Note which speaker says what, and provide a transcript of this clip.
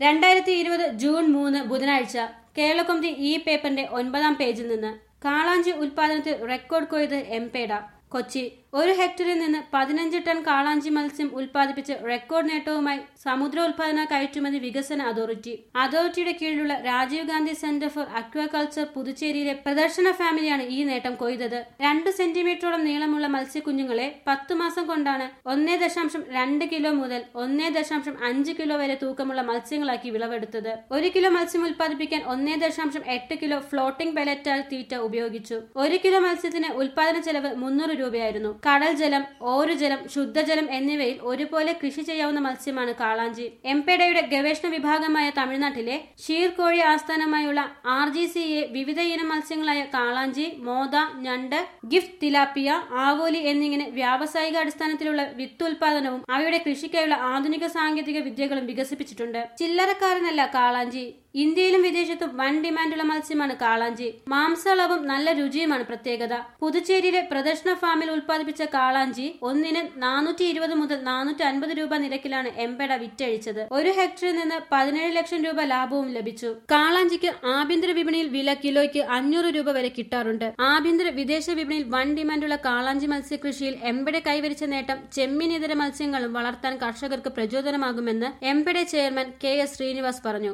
Speaker 1: രണ്ടായിരത്തി ഇരുപത് ജൂൺ മൂന്ന് ബുധനാഴ്ച കേരളകൗമുദി ഈ പേപ്പറിന്റെ ഒൻപതാം പേജിൽ നിന്ന് കാളാഞ്ചി ഉൽപാദനത്തിൽ റെക്കോർഡ് കൊയ്ത് എംപേഡ കൊച്ചി ഒരു ഹെക്ടറിൽ നിന്ന് പതിനഞ്ച് ടൺ കാളാഞ്ചി മത്സ്യം ഉൽപ്പാദിപ്പിച്ച് റെക്കോർഡ് നേട്ടവുമായി സമുദ്ര ഉൽപാദന കയറ്റുമതി വികസന അതോറിറ്റി അതോറിറ്റിയുടെ കീഴിലുള്ള Rajiv Gandhi centre for aquaculture പുതുച്ചേരിയിലെ പ്രദർശന ഫാമിലിയാണ് ഈ നേട്ടം കൊയ്തത് രണ്ട് സെന്റിമീറ്ററോളം നീളമുള്ള മത്സ്യക്കുഞ്ഞുങ്ങളെ പത്തു മാസം കൊണ്ടാണ് ഒന്നേ ദശാംശം രണ്ട് കിലോ മുതൽ ഒന്നേ ദശാംശം അഞ്ച് കിലോ വരെ തൂക്കമുള്ള മത്സ്യങ്ങളാക്കി വിളവെടുത്തത് ഒരു കിലോ മത്സ്യം ഉൽപ്പാദിപ്പിക്കാൻ ഒന്നേ ദശാംശം എട്ട് കിലോ ഫ്ലോട്ടിംഗ് പെലറ്റാൽ തീറ്റ ഉപയോഗിച്ചു ഒരു കിലോ മത്സ്യത്തിന് ഉൽപാദന ചെലവ് മുന്നൂറ് രൂപയായിരുന്നു കടൽ ജലം ഓരുജലം ശുദ്ധജലം എന്നിവയിൽ ഒരുപോലെ കൃഷി ചെയ്യാവുന്ന മത്സ്യമാണ് കാളാഞ്ചി എംപെഡയുടെ ഗവേഷണ വിഭാഗമായ തമിഴ്നാട്ടിലെ ഷീർകോഴി ആസ്ഥാനമായുള്ള ആർ ജി സി എ വിവിധ ഇനം മത്സ്യങ്ങളായ കാളാഞ്ചി മോത ഞണ്ട് ഗിഫ്റ്റ് തിലാപ്പിയ ആവോലി എന്നിങ്ങനെ വ്യാവസായിക അടിസ്ഥാനത്തിലുള്ള വിത്ത് ഉൽപാദനവും അവയുടെ കൃഷിക്കായുള്ള ആധുനിക സാങ്കേതിക വിദ്യകളും വികസിപ്പിച്ചിട്ടുണ്ട് ചില്ലറക്കാരനല്ല കാളാഞ്ചി ഇന്ത്യയിലും വിദേശത്തും വൻ ഡിമാൻഡുള്ള മത്സ്യമാണ് കാളാഞ്ചി മാംസളവും നല്ല രുചിയുമാണ് പ്രത്യേകത പുതുച്ചേരിയിലെ പ്രദർശന ഫാമിൽ ഉൽപ്പാദിപ്പിച്ച കാളാഞ്ചി ഒന്നിന് നാനൂറ്റി ഇരുപത് മുതൽ നാനൂറ്റി അൻപത് രൂപ നിരക്കിലാണ് എംപെട വിറ്റഴിച്ചത് ഒരു ഹെക്ടറിൽ നിന്ന് പതിനേഴ് ലക്ഷം രൂപ ലാഭവും ലഭിച്ചു കാളാഞ്ചിക്ക് ആഭ്യന്തര വിപണിയിൽ വില കിലോയ്ക്ക് അഞ്ഞൂറ് രൂപ വരെ കിട്ടാറുണ്ട് ആഭ്യന്തര വിദേശ വിപണിയിൽ വൻ ഡിമാൻഡുള്ള കാളാഞ്ചി മത്സ്യകൃഷിയിൽ എംപെട കൈവരിച്ച നേട്ടം ചെമ്മീൻ ഇതര മത്സ്യങ്ങളും വളർത്താൻ കർഷകർക്ക് പ്രചോദനമാകുമെന്ന് MPEDA chairman K S Srinivas പറഞ്ഞു